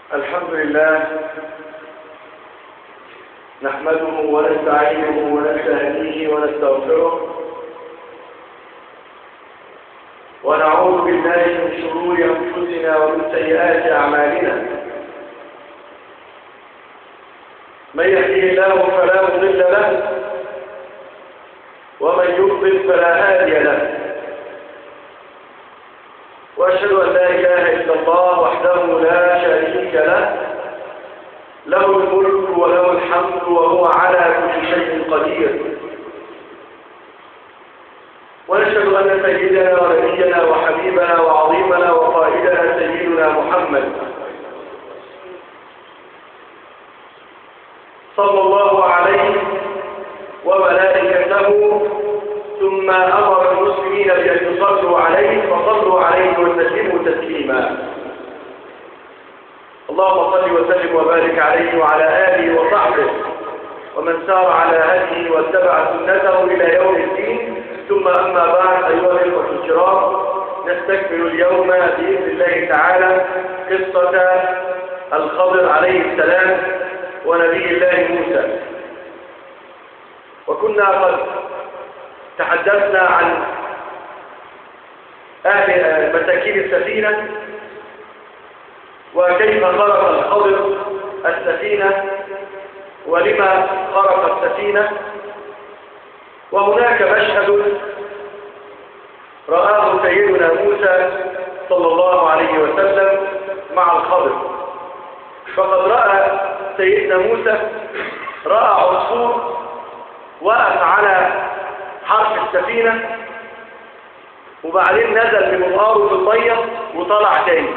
الحمد لله نحمده ونستعينه ونستهديه ونستغفره ونعوذ بالله من شرور أنفسنا ومن سيئات أعمالنا من يهديه الله فلا مضل له ومن يضلل فلا هادي له وأشهد أن لا إله إلا الله وحده لا شريك له له الملك وله الحمد وهو على كل شيء قدير ونشهد أن سيدنا ونبينا وحبيبنا وعظيمنا وقائدنا سيدنا محمد صلى الله عليه وملائكته ثم أمر المسلمين بأن يصلوا عليه فصلوا عليه وسلموا تسليما اللهم صل وسلم وبارك عليه وعلى آله وصحبه ومن سار على هديه واتبع سنته إلى يوم الدين ثم أما بعد أيها الإخوة الكرام نستكمل اليوم بإذن الله تعالى قصة الخضر عليه السلام ونبي الله موسى وكنا قد تحدثنا عن أهل مساكين السفينة وكيف خرق الخضر السفينة ولما خرق السفينة وهناك مشهد رآه سيدنا موسى صلى الله عليه وسلم مع الخضر فقد رأى سيدنا موسى رأى عصفور وقف على حرف السفينة وبعدين نزل بمنقاره في المية وطلع تاني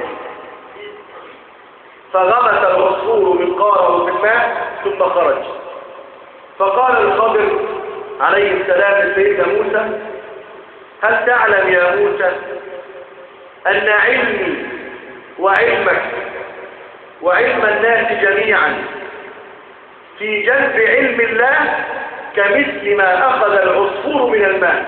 فغمس العصفور منقاره في الماء ثم خرج فقال الخضر عليه السلام لسيدنا موسى هل تعلم يا موسى أن علمي وعلمك وعلم الناس جميعا في جنب علم الله كمثل ما أخذ العصفور من الماء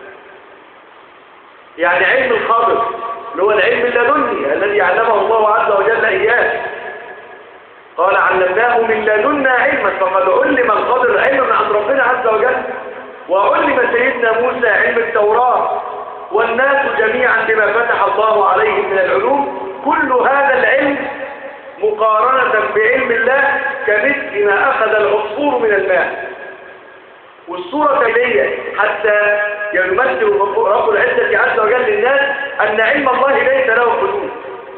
يعني علم الخضر اللي هو العلم اللدني الذي علمه الله عز وجل إياه قال علمناه من لدنا علما فقد علم الخضر علما من عند ربنا عز وجل وعلم سيدنا موسى علم التوراة والناس جميعا بما فتح الله عليهم من العلوم كل هذا العلم مقارنة بعلم الله كمثل ما أخذ العصفور من الماء والصورة تالية حتى يمثل رب العزة عز وجل للناس أن علم الله ليس له حدود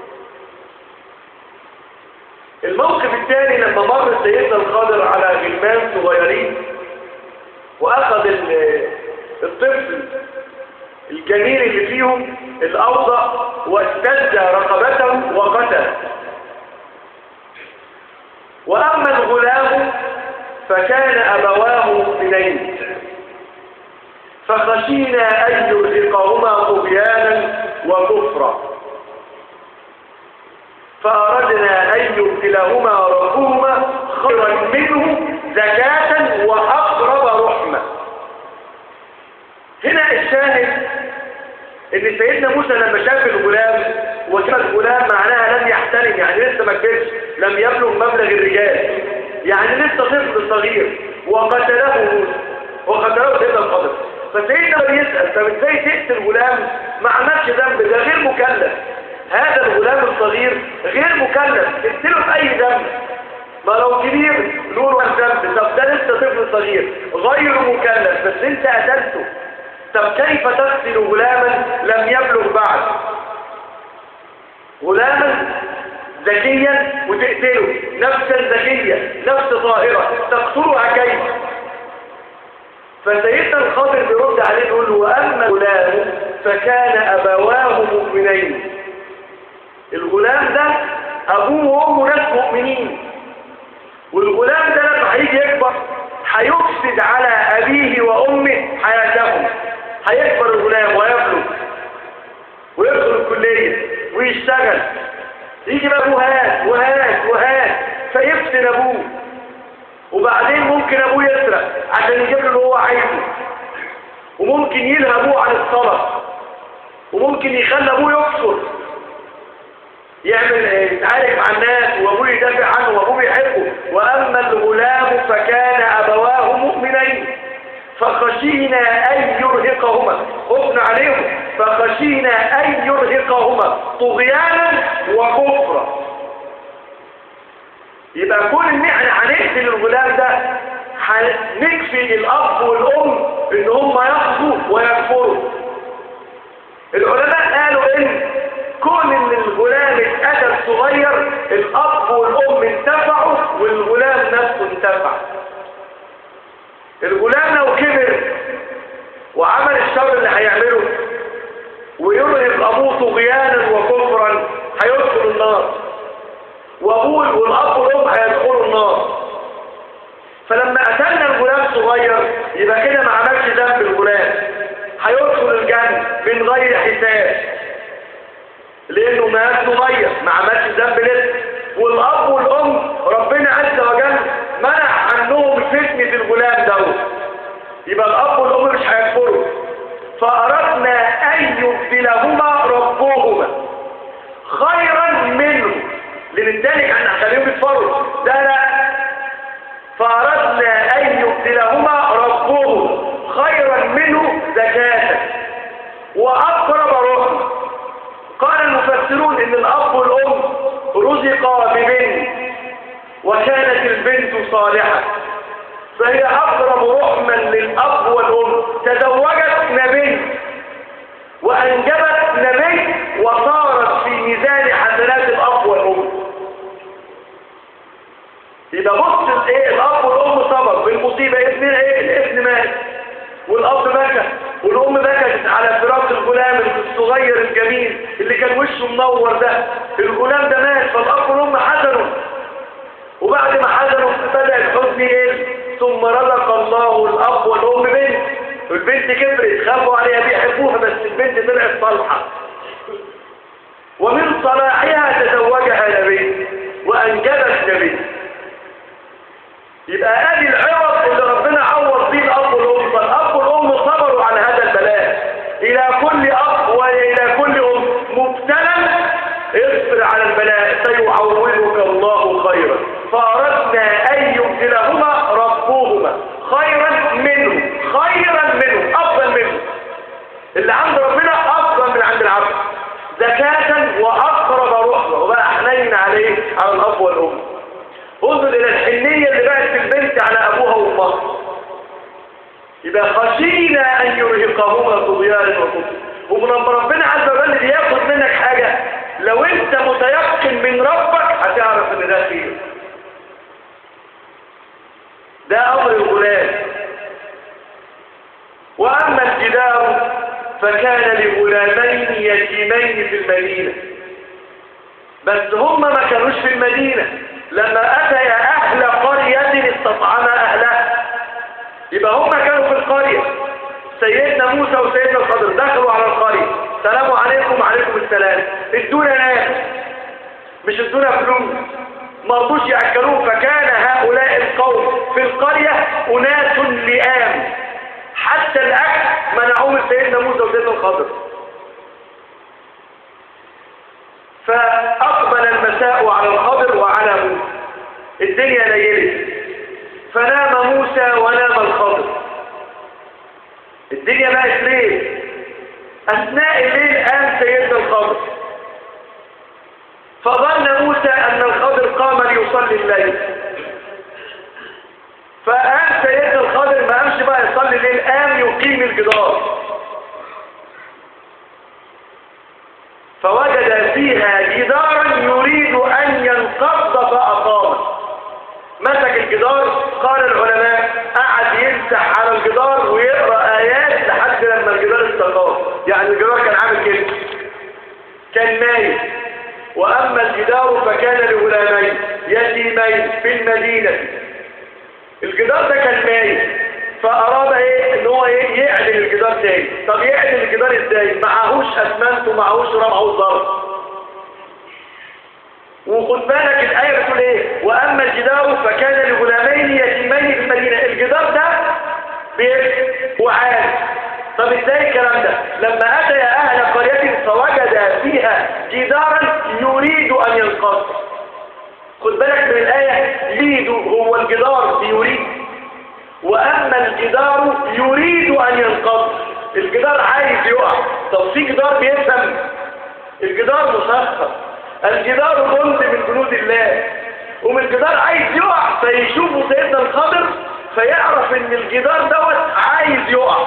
الموقف الثاني لما مر سيدنا الخضر على غلمان صغيرين وأخذ الطفل الجميل اللي فيهم الأوضع واستد رقبته وقتله وأما الغلام فكان أبواه مؤمنين فخشينا أن يرزقهما طغيانا وكفرا فأردنا أن يبدلهما ربهما خيرا منه زكاة وأقرب رحمة هنا الشاهد ان سيدنا موسى لما شاف الغلام وشاف الغلام معناها لم يحترم يعني لسه ما كبرش لم يبلغ مبلغ الرجال يعني لسه طفل صغير وقتله موسى وقتله سيدنا الخضر فسيدنا بيسأل طب ازاي تقتل غلام ما عملش ذنب ده غير مكلف هذا الغلام الصغير غير مكلف اقتله في اي ذنب ما لو كبير له ذنب طب ده لسه طفل صغير غير مكلف بس انت قتلته طب كيف تقتل غلاما لم يبلغ بعد غلاما ذكيا وتقتله نفسا ذكية نفس طاهرة تقتلها كيف فسيدنا الخضر بيرد عليه يقول له وأما الغلام فكان أبواه مؤمنين الغلام ده أبوه وأمه ناس مؤمنين والغلام ده لما هيجي يكبر هيفسد على أبيه وأمه حياتهم هيكبر الغلام ويبلغ ويدخل الكلية ويشتغل يجي بقى ابوه هات وهات وهات فيفتن ابوه وبعدين ممكن ابوه يسرق عشان يجيب له اللي هو عايزه وممكن يلهى ابوه عن الصلاة وممكن يخلي ابوه يكفر يعمل يتعالج مع الناس وابوه يدافع عنه وابوه بيحبه واما الغلام فكان ابواه مؤمنين فخشينا ان يرهقهما خفنا عليهم فخشينا ان يرهقهما طغيانا وكفرا يبقى كل ان احنا هنقتل الغلام ده هنكفي الاب والام ان هم ياخذوا ويكفروا العلماء قالوا ان كون ان الغلام اتقتل صغير الاب والام انتفعوا والغلام نفسه انتفع الغلام لو كبر وعمل الشر اللي هيعمله ويرهب ابوه طغيانا وكفرا هيدخل النار وابوه والاب والام هيدخلوا النار فلما قتلنا الغلام صغير يبقى كده ما عملش ذنب الغلام هيدخل الجنة من غير حساب لانه مات صغير ما عملش ذنب لسه والاب والام ربنا عز وجل منع عنهم فتنة الغلام دوت يبقى الاب والام مش هيكفروا فاردنا ان يبدلهما ربهما خيرا منه لان التاني كان هخليهم يتفروا ده لا فاردنا ان يبدلهما ربهما خيرا منه زكاة واقرب رحمه قال المفسرون ان الاب والام رزقا ببنت وكانت البنت صالحة فهي اقرب رحما للاب والام تزوجت نبي وانجبت نبي وصارت في ميزان حسنات الاب والام يبقى بص الايه الاب والام صبر بالمصيبه ابن ايه الابن مات والاب بكى والام بكت على فراق الغلام الصغير الجميل اللي كان وشه منور ده الغلام ده مات فالاب والام حزنوا وبعد ما حزنوا بدا الحزن يقل ثم رزق الله الاب والام بنت البنت كبرت خافوا عليها بيحبوها بس البنت طلعت صالحه ومن صلاحها تزوجها نبي وانجبت نبي يبقى ادي العوض اللي ربنا عوض بيه الاب والام فالاب والام صبروا على هذا البلاء الى كل اب والى كل ام مبتلى اصبر على البلاء سيعوضك الله خيرا فاردنا ان يبدلهما ربهما خيرا منه خيرا منه افضل منه اللي عند ربنا افضل من عند العبد زكاة واقرب رحمه وبقى حنين عليه على الاب والام انظر الى الحنية اللي بقت في البنت على ابوها وامها يبقى خشينا ان يرهقهما طغيانا وكفر ولما ربنا عز وجل بياخد منك حاجة لو انت متيقن من ربك هتعرف ان ده خير ده امر الغلام واما الجدار فكان لغلامين يتيمين في المدينة بس هم ما كانوش في المدينة لما أتى أهل قرية استطعما أهلها يبقى هم كانوا في القرية سيدنا موسى وسيدنا الخضر دخلوا على القرية سلام عليكم وعليكم السلام ادونا ناس مش ادونا فلوس ما رضوش يأكلوه فكان هؤلاء القوم في القرية أناس لئام حتى الأكل منعوه من سيدنا موسى وسيدنا الخضر فأقبل المساء على الخضر وعلى موسى الدنيا ليلت فنام موسى ونام الخضر الدنيا بقت ليل أثناء الليل قام سيدنا الخضر فظن موسى أن الخضر قام ليصلي الليل فقام سيدنا الخضر ما قامش بقى يصلي الليل قام يقيم الجدار فوجد فيها جدارا يريد أن ينقض فأقامه مسك الجدار قال العلماء قعد يمسح على الجدار ويقرأ آيات لحد لما الجدار استقام يعني الجدار كان عامل كده كان نايم وأما الجدار فكان لغلامين يتيمين في المدينة الجدار ده كان نايم فأراد ايه ان هو ايه يعدل الجدار تاني طب يعدل الجدار ازاي معهوش اسمنت ومعهوش رمع وظرف وخد بالك الآية بتقول ايه واما الجدار فكان لغلامين يتيمين في المدينة الجدار ده بيت وعاد طب ازاي الكلام ده لما اتى اهل قرية فوجد فيها جدارا يريد ان ينقض خد بالك من الآية يريد هو الجدار بيريد واما الجدار يريد ان ينقض الجدار عايز يقع طب في جدار بيفهم الجدار مسخر الجدار جند من جنود الله ومن الجدار عايز يقع فيشوفوا سيدنا الخضر فيعرف ان الجدار دوت عايز يقع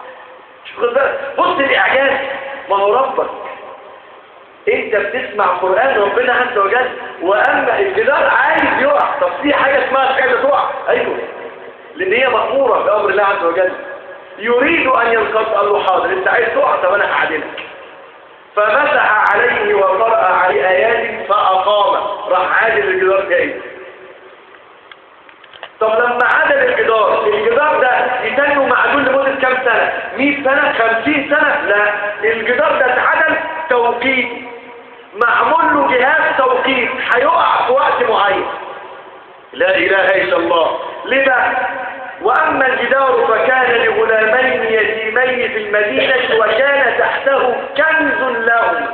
بص الاعجاز ما هو ربك انت بتسمع قرآن ربنا عز وجل واما الجدار عايز يقع طب في حاجة اسمها مش عايزة تقع ايوه لان هي مأمورة بأمر الله عز وجل يريد ان ينقض قال له حاضر انت عايز تقع طب انا هعدلك فمسح عليه وقرأ عليه آيات فأقام راح عادل الجدار جاي طب لما عدل الجدار الجدار ده يتنه معدول لمدة كام سنة 100 سنة 50 سنة لا الجدار ده اتعدل توقيت معمول له جهاز توقيت هيقع في وقت معين لا إله إلا الله ليه بقى وأما الجدار فكان لغلامين يتيمين في المدينة وكان تحته كنز لهم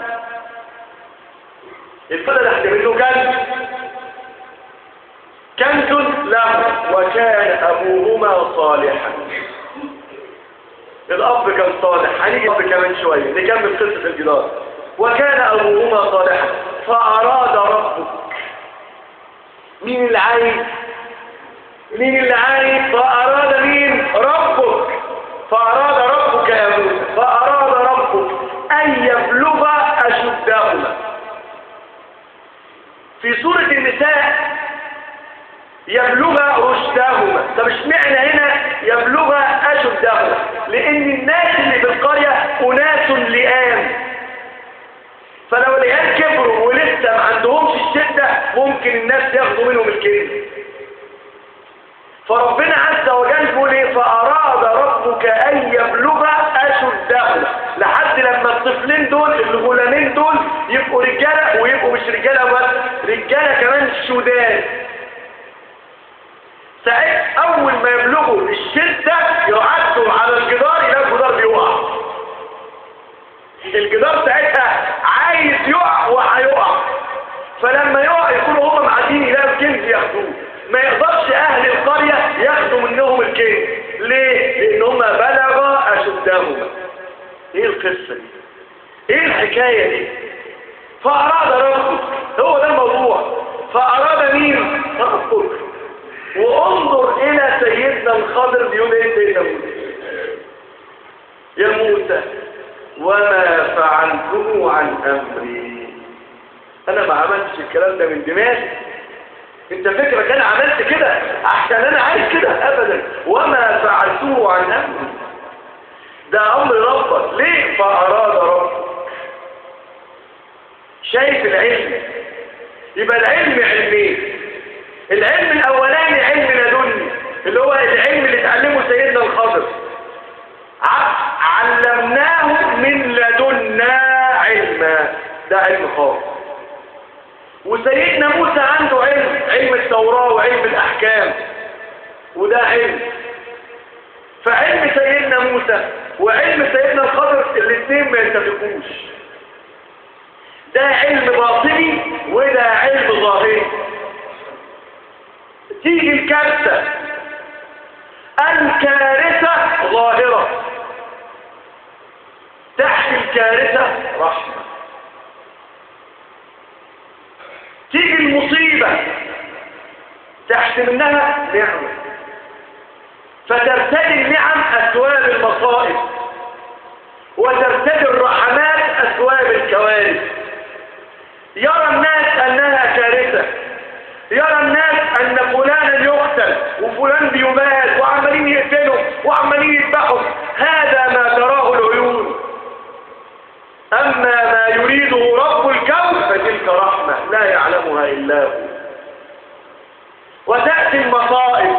الفضل تحت منه كنز كنز لهم وكان أبوهما صالحا الأب كان صالح هنيجي الأب كمان شوية نكمل قصة الجدار وكان أبوهما صالحا فأراد ربك مين اللي عايز مين اللي عايز فأراد مين ربك فأراد ربك يا موسى فأراد ربك أن يبلغ أشدهما في سورة النساء يبلغ رشدهما طب اشمعنى هنا يبلغ أشدهما لأن الناس اللي في القرية أناس لئام فلو العيال كبروا ولسه ما عندهمش الشدة ممكن الناس ياخدوا منهم الكلمة فربنا عز وجل بيقول ايه فأراد ربك أن يبلغ أشدهما لحد لما الطفلين دول الغلامين دول يبقوا رجالة ويبقوا مش رجالة بس رجالة كمان شداد ساعت أول ما يبلغوا الشدة يعدوا على الجدار يلاقي الجدار بيقع الجدار ساعتها عايز يقع وهيقع فلما يقع يكونوا هم معدين يلاقوا كنز ياخدوه ما يقدرش اهل القرية ياخدوا منهم الكنز ليه؟ لان هم بلغ اشدهما ايه القصة دي ايه الحكاية دي فاراد ربك هو ده الموضوع فاراد مين ربك وانظر الى سيدنا الخضر بيقول ايه سيدنا موسى يا موسى وما فعلته عن امري انا ما عملتش الكلام ده من دماغي انت فكرك انا عملت كده احسن انا عايز كده ابدا وما فعلته عن امري ده امر ربك ليه فاراد ربك شايف العلم يبقى العلم علمين العلم الاولاني علم لدني اللي هو العلم اللي اتعلمه سيدنا الخضر علمناه من لدنا علما ده علم خاص وسيدنا موسى عنده علم علم التوراة وعلم الأحكام وده علم فعلم سيدنا موسى وعلم سيدنا الخضر الاثنين ما يتفقوش ده علم باطني وده علم ظاهري تيجي الكارثة الكارثة ظاهرة تحت الكارثة رحمة تيجي المصيبة تحت منها نعمة فترتدي النعم أسواب المصائب وترتدي الرحمات أسواب الكوارث يرى الناس أنها كارثة يرى الناس أن فلانا يقتل وفلان بيبات وعمالين يقتلوا وعمالين يذبحوا هذا ما تراه العيون أما ما يريده رب الكون فتلك رحمة لا يعلمها إلا هو وتأتي المصائب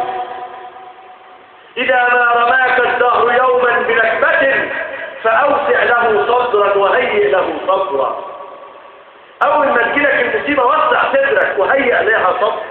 إذا ما رماك الدهر يوما بنكبة فأوسع له صدرا وهيئ له صدرا أول ما تجيلك المصيبة وسع صدرك وهيئ لها صدر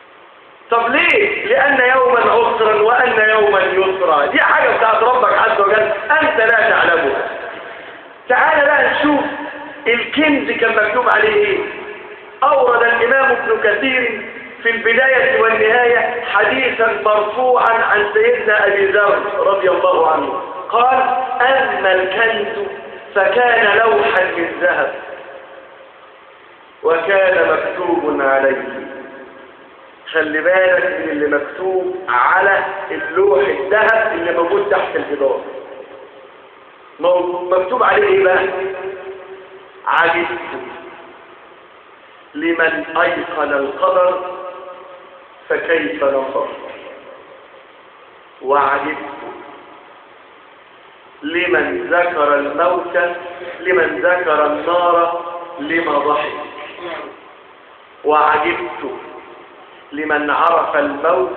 طب ليه؟ لأن يوما عسرا وأن يوما يسرا دي حاجة بتاعت ربك عز وجل وجل أنت لا تعلمها تعال بقى نشوف الكنز كان مكتوب عليه ايه أورد الإمام ابن كثير في البداية والنهاية حديثا مرفوعا عن سيدنا أبي ذر رضي الله عنه قال أما الكنز فكان لوحا من ذهب وكان مكتوب عليه خلي بالك من اللي مكتوب على اللوح الذهب اللي موجود تحت الجدار مكتوب عليه ايه بقى عجبت لمن ايقن القدر فكيف نصر وعجبت لمن ذكر الموت لمن ذكر النار لما ضحك وعجبت لمن عرف الموت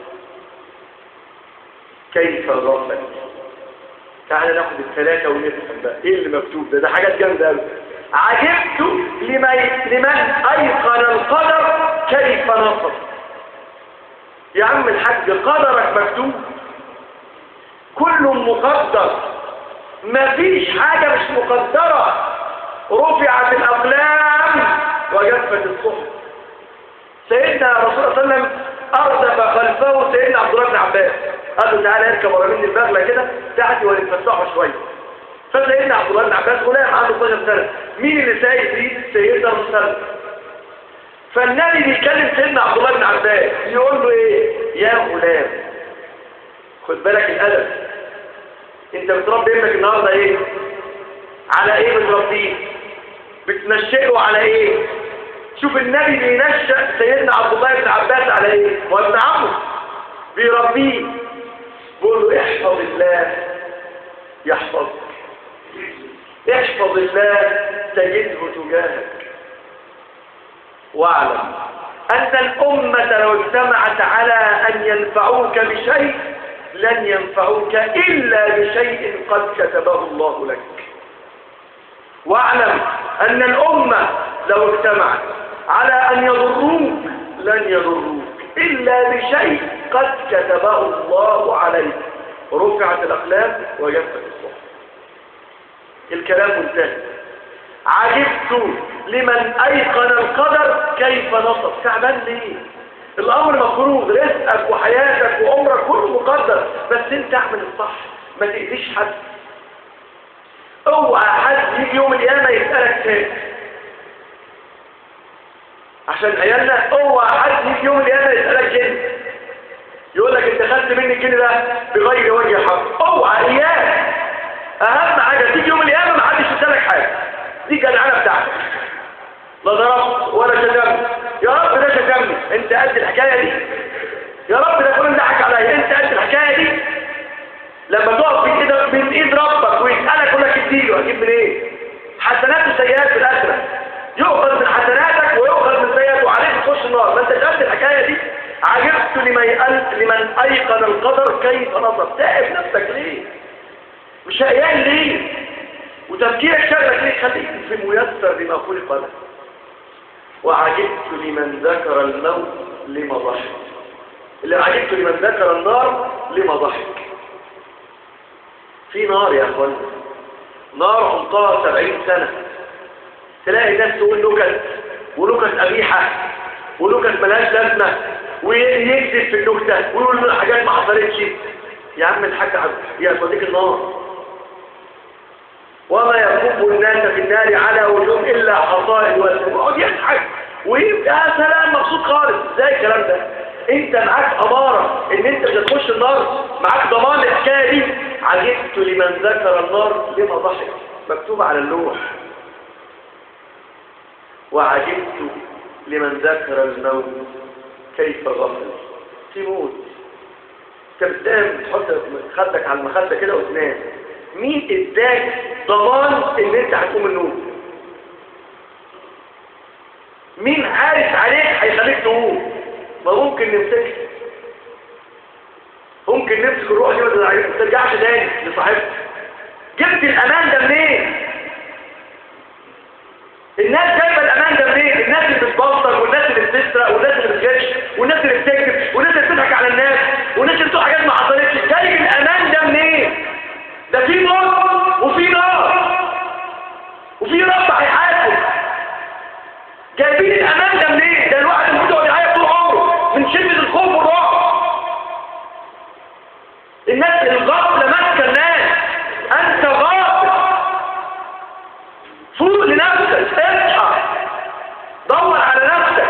كيف غفل تعال ناخد الثلاثة ونفهم بقى ايه اللي مكتوب ده ده حاجات جامدة قوي عجبت لمن لمن ايقن القدر كيف نصر يا عم الحاج قدرك مكتوب كل مقدر مفيش حاجة مش مقدرة رفعت الأقلام وجفت الصحف سيدنا رسول الله صلى الله عليه وسلم أردف خلفه سيدنا عبد الله بن عباس قال له تعالى اركب ورا مني البغلة كده تحتي ونتفسحوا شوية فسيدنا عبد الله بن عباس غلام عنده 12 سنة مين اللي سايق فيه؟ سيدنا رسول الله فالنبي بيكلم سيدنا عبد الله بن عباس يقول له ايه يا غلام خد بالك الادب انت بتربي ابنك النهارده ايه على ايه بتربيه بتنشئه على ايه شوف النبي بينشأ سيدنا عبد الله بن عباس على ايه هو ابن عمه بيربيه بيقول له احفظ الله يحفظك احفظ الله تجده تجاهك واعلم أن الأمة لو اجتمعت على أن ينفعوك بشيء لن ينفعوك إلا بشيء قد كتبه الله لك واعلم أن الأمة لو اجتمعت على أن يضروك لن يضروك إلا بشيء قد كتبه الله عليك رفعت الأقلام وجفت الصحف الكلام منتهي عجبت لمن أيقن القدر كيف نصب تعبان ليه الأمر مفروض رزقك وحياتك وعمرك كله مقدر بس انت اعمل الصح ما تأذيش حد اوعى حد يجي يوم القيامة يسألك تاني عشان عيالنا اوعى حد يجي يوم القيامة يسألك كده يقول لك انت خدت مني الجنيه ده بغير وجه حق اوعى اياك اهم حاجة تيجي يوم القيامة ما حدش يسألك حاجة دي جدعنة بتاعتك لا ضربت ولا شتمت يا رب ده شتمني انت قد الحكاية دي يا رب ده كل ضحك عليا انت قد الحكاية دي لما تقف بين ايد بين ايد ربك ويسألك يقول لك اديله هجيب من ايه حسنات وسيئات في الاخره يؤخذ من حسناتك ويؤخذ من سيئات وعليك تخش النار ما انت قد الحكاية دي عجبت لمن لمن ايقن القدر كيف نصب تعب نفسك ليه مش هيان ليه وتفكيرك شغلك ليه خليك في ميسر بما خلق لك وعجبت لمن ذكر الموت لما ضحك اللي عجبت لمن ذكر النار لما ضحك في نار يا اخوان نار عمقها سبعين سنة تلاقي ناس تقول نكت ونكت قبيحة ونكت ملهاش لازمة ويكذب في النكتة ويقول حاجات ما حصلتش يا عم الحاج يا صديق النار وما يكب الناس في النار على وجوه إلا حصائد واسم وقعد يضحك ويبقى سلام مبسوط خالص ازاي الكلام ده انت معاك اماره ان انت مش هتخش النار معاك ضمان الحكايه دي عجبت لمن ذكر النار لما ضحك مكتوب على اللوح وعجبت لمن ذكر الموت كيف غفل تموت انت بتنام تحط خدك على المخده كده وتنام مين اداك ضمان ان انت هتقوم النوم مين عارف عليك هيخليك تقوم ما ممكن نمسك ممكن نمسك الروح دي ما ترجعش تاني لصاحبك جبت الامان ده منين الناس جايبه الامان ده منين الناس اللي بتبلطج والناس اللي بتسرق والناس اللي بتغش والناس اللي بتكذب والناس اللي بتضحك على الناس والناس اللي بتقول حاجات ما حصلتش جايب الامان ده منين ده في موت وفي نار وفي رب هيحاسب جايبين الامان ده منين ده الواحد المفروض يقعد يعيط طول عمره من شده الخوف والرعب الناس الغفله ماسكه الناس انت غافل فوق لنفسك اصحى دور على نفسك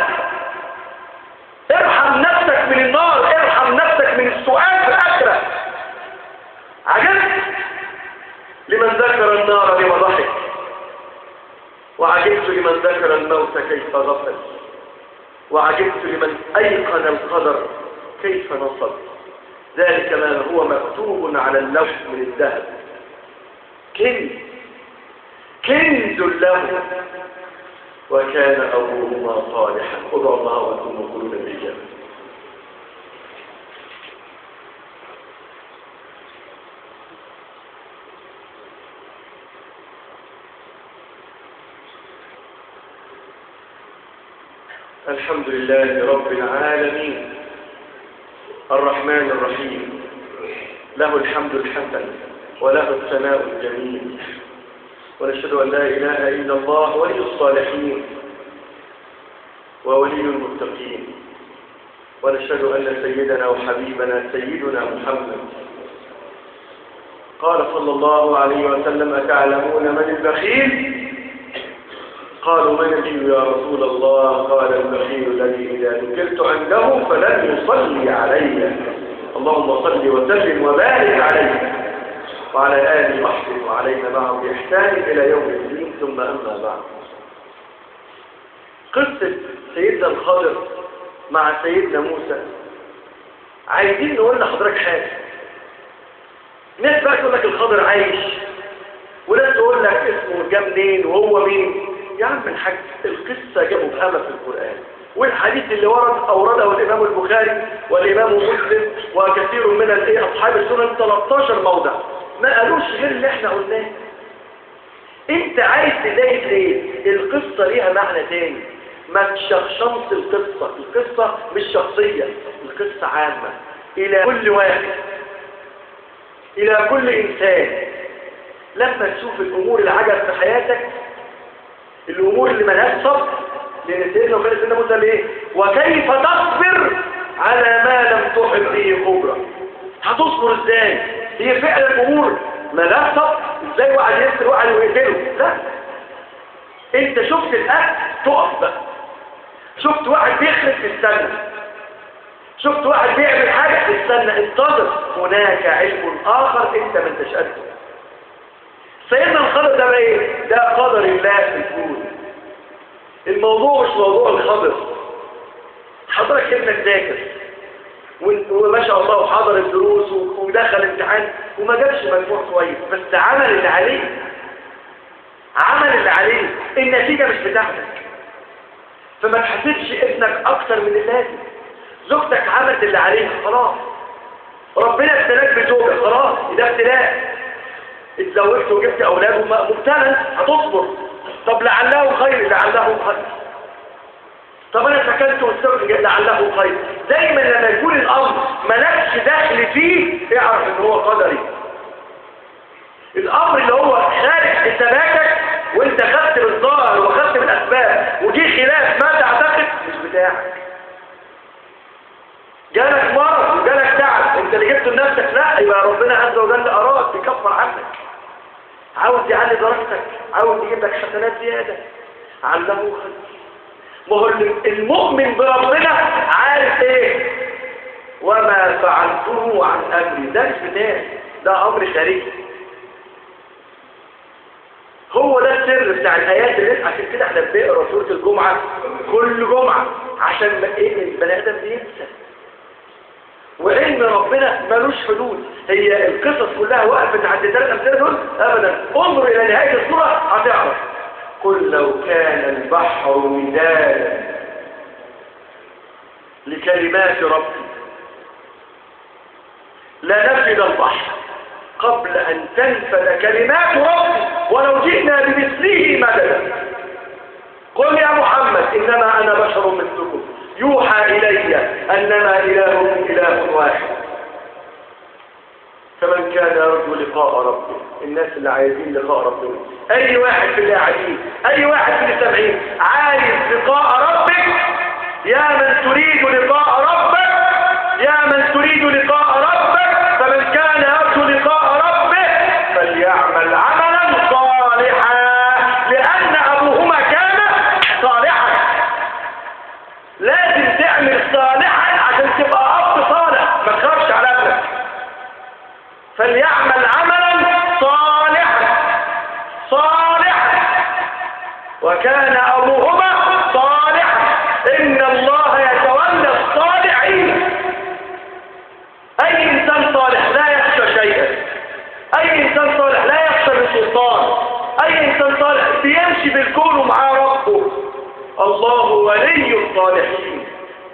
ارحم نفسك من النار ارحم نفسك من السؤال في الاخره عجبت لمن ذكر النار لما ضحك وعجبت لمن ذكر الموت كيف غفل وعجبت لمن أيقن القدر كيف نصب ذلك ما هو مكتوب على اللوح من الذهب كنز كنز له وكان أبوهما صالحا ادعوا الله وأنتم مقولون الإجابة الحمد لله رب العالمين الرحمن الرحيم له الحمد الحسن وله الثناء الجميل ونشهد أن لا إله إلا الله ولي الصالحين وولي المتقين ونشهد أن سيدنا وحبيبنا سيدنا محمد قال صلى الله عليه وسلم أتعلمون من البخيل قالوا من البخيل يا رسول الله قال البخيل الذي إذا ذكرت عنده فلم يصلي علي اللهم صل وسلم وبارك عليه وعلى آله وصحبه وعلينا معه بإحسان إلى يوم الدين ثم أما بعد قصة سيدنا الخضر مع سيدنا موسى عايزين نقول لحضرتك حاجة ناس بقى تقول لك الخضر عايش وناس تقول لك اسمه جه منين وهو مين يا عم الحاج القصة جابوا بهمة في القرآن والحديث اللي ورد أورده الإمام البخاري والإمام مسلم وكثير من الإيه أصحاب السنن 13 موضع ما قالوش غير اللي احنا قلناه انت عايز تلاقي ليه القصة ليها معنى تاني ما تشخشمش القصة القصة مش شخصية القصة عامة إلى كل واحد إلى كل إنسان لما تشوف الأمور العجب في حياتك الأمور اللي ملهاش صبر لأن سيدنا وكان سيدنا موسى ليه وكيف تصبر على ما لم تحب به خبرة هتصبر ازاي هي فعلا أمور ملهاش صبر ازاي واحد يسر واحد ويقتله لا انت شفت الأكل تقف بقى شفت واحد بيخرج في السنة شفت واحد بيعمل حاجة في السنة انتظر هناك علم آخر انت ما انتش قده سيدنا الخضر ده بقى ايه ده قدر الله في الكون الموضوع مش موضوع الخضر حضرتك ابنك ذاكر وما شاء الله وحضر الدروس ودخل امتحان وما جابش مجموع كويس بس عمل اللي عليه عمل اللي عليه النتيجة مش بتاعتك فما تحسبش ابنك اكتر من اللازم زوجتك عملت اللي عليها خلاص ربنا ابتلاك بزوجة خلاص ده ابتلاء اتزوجت وجبت اولاد مبتلى هتصبر طب لعله خير لعله خير طب انا سكنت واستوت لعله خير دايما لما يكون الامر مالكش دخل فيه اعرف ان هو قدري الامر اللي هو خارج حساباتك وانت خدت بالظاهر وخدت بالاسباب وجي خلاف ما تعتقد مش بتاعك جالك مرض وجالك تعب انت اللي جبته لنفسك لا يبقى ربنا عز وجل اراد يكفر عنك عاوز يعلي درجتك عاوز يجيب لك حسنات زياده علمه خير ما هو المؤمن بربنا عارف ايه وما فعلته عن امري ده مش بتاعي ده امر خارجي هو ده السر بتاع الايات اللي عشان كده احنا بنقرا سوره الجمعه كل جمعه عشان ما ايه البني ادم بينسى وعلم ربنا ملوش حدود هي القصص كلها وقفت عند ثلاث امثله دول ابدا انظر الى نهايه السوره هتعرف قل لو كان البحر مدادا لكلمات ربي لنفد البحر قبل أن تنفذ كلمات ربي ولو جئنا بمثله مددا قل يا محمد إنما أنا بشر مثلكم يوحى إلي أنما إلهكم إله واحد فمن كان يرجو لقاء ربه الناس اللي عايزين لقاء ربنا اي واحد في اللي قاعدين اي واحد في اللي سامعين عايز لقاء ربك يا من تريد لقاء ربك يا من تريد لقاء ربك فمن كان يرجو لقاء ربه فليعمل عملا صالحا لان ابوهما كان صالحا لازم تعمل صالحا عشان تبقى اب صالح ما تخافش على ابنك فليعمل عملا صالحا صالحا وكان ابوهما صالحا ان الله يتولى الصالحين اي انسان صالح لا يخشى شيئا اي انسان صالح لا يخشى السلطان اي انسان صالح بيمشي بالكون ومعاه ربه الله ولي الصالحين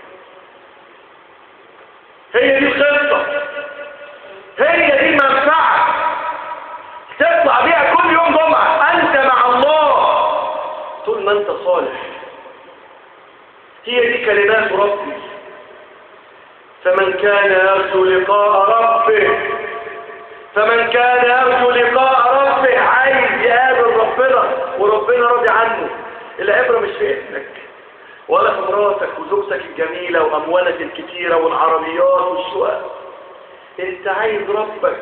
هي دي الخطه هي دي المنفعه تطلع بيها كل يوم جمعه انت مع الله طول ما انت صالح هي دي كلمات ربي فمن كان يرجو لقاء ربه فمن كان يرجو لقاء ربه عايز يقابل ربنا وربنا راضي عنه العبرة مش في ابنك ولا في مراتك وزوجتك الجميلة وأموالك الكتيرة والعربيات والشقق انت عايز ربك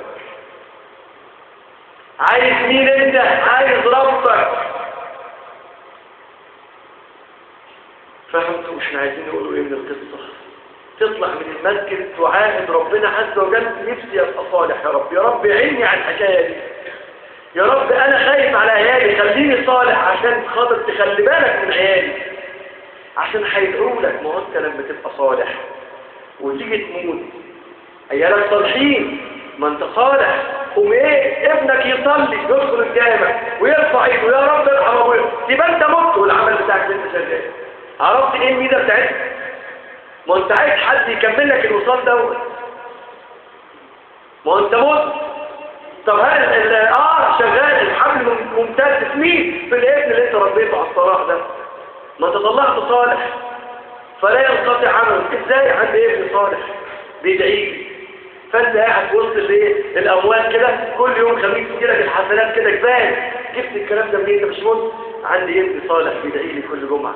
عايز مين انت عايز ربك فهمتوا مش عايزين يقولوا ايه من القصة تطلع من المسجد تعاهد ربنا عز وجل نفسي ابقى صالح يا رب يا رب عيني على الحكاية دي يا رب انا خايف على عيالي خليني صالح عشان خاطر تخلي بالك من عيالي عشان هيدعوا لك ما هو انت لما تبقى صالح وتيجي تموت عيالك صالحين ما انت صالح قوم ايه ابنك يصلي يدخل الجامع ويرفع ايده يا رب ارحم ابويا يبقى انت مت والعمل بتاعك لسه شغال عرفت ايه الميزه بتاعتك ما انت عايز حد يكمل لك الوصال دوت ما انت مت طب هل ال- اه شغال الحبل مم- ممتاز في مين في الابن اللي انت ربيته على الصلاح ده ما انت طلعت صالح فلا ينقطع عنه ازاي عند ابن صالح بيدعي لي فانت قاعد في وسط الايه الاموال كده كل يوم خميس تجيلك الحسنات كده كفايه جبت الكلام ده منين انت مش مت عندي ابن صالح بيدعي لي كل جمعه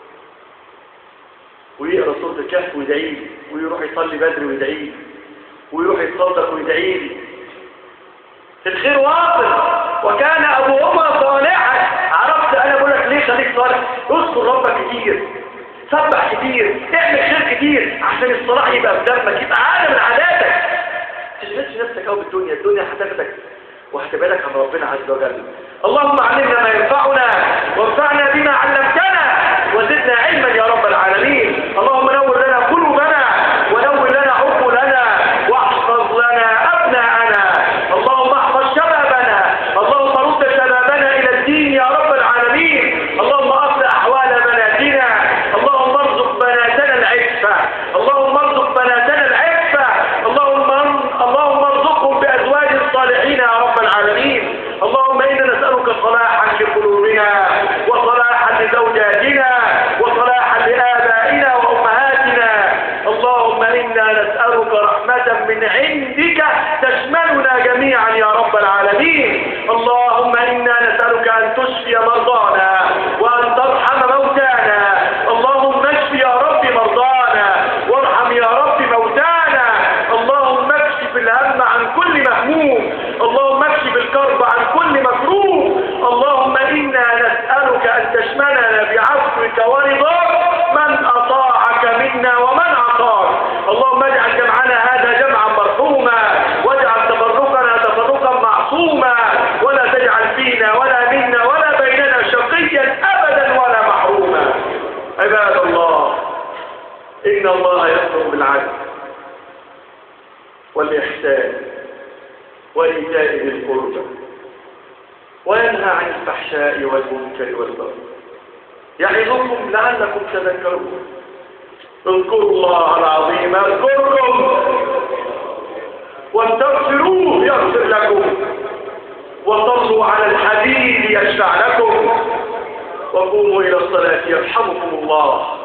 ويقرا سوره الكهف ويدعي لي ويروح يصلي بدري ويدعي لي ويروح يتصدق ويدعي لي الخير واصل وكان ابوهما صالحا عرفت انا بقول لك ليه خليك صالح اذكر ربك كتير سبح كتير اعمل خير كتير عشان الصلاح يبقى في دمك يبقى عادة من عاداتك ما تشغلش نفسك قوي بالدنيا الدنيا هتاخدك وهتبعدك عن ربنا عز وجل اللهم علمنا ما ينفعنا وانفعنا بما علمتنا وزدنا علما يا رب العالمين اللهم نور لنا قلوبنا ونور لنا عقولنا واحفظ لنا ابناءنا اللهم احفظ شبابنا اللهم رد شبابنا الى الدين يا رب العالمين اللهم اصلح احوال بناتنا اللهم ارزق بناتنا العفه اللهم ارزق بناتنا العفه اللهم اللهم ارزقهم بازواج صالحين يا رب العالمين اللهم انا نسالك صلاحا لقلوبنا وصلاحا لزوجاتنا وصلاحا لابائنا وامهاتنا اللهم انا نسالك رحمه من عندك تشملنا جميعا يا رب العالمين اللهم انا نسالك ان تشفي مرضانا وان ترحم موتانا اللهم اشف يا رب مرضانا وارحم يا رب موتانا اللهم اكشف الهم عن كل مهموم اللهم اكشف الكرب عن كل مكروه اللهم انا نسالك ان تشملنا بعفوك ورضاك من اطاعك منا ومن عصاك اللهم اجعل جمعنا هذا جمعا مرحوما واجعل تفرقنا تفرقا معصوما ولا تجعل فينا ولا منا ولا بيننا شقيا ابدا ولا محروما عباد الله ان الله يأمر بالعدل والإحسان وإيتاء ذي القربى وينهى عن الفحشاء والمنكر والبغي يعظكم لعلكم تذكرون اذكروا الله العظيم اذكركم واستغفروه يغفر لكم وصلوا على الحبيب يشفع لكم وقوموا إلى الصلاة يرحمكم الله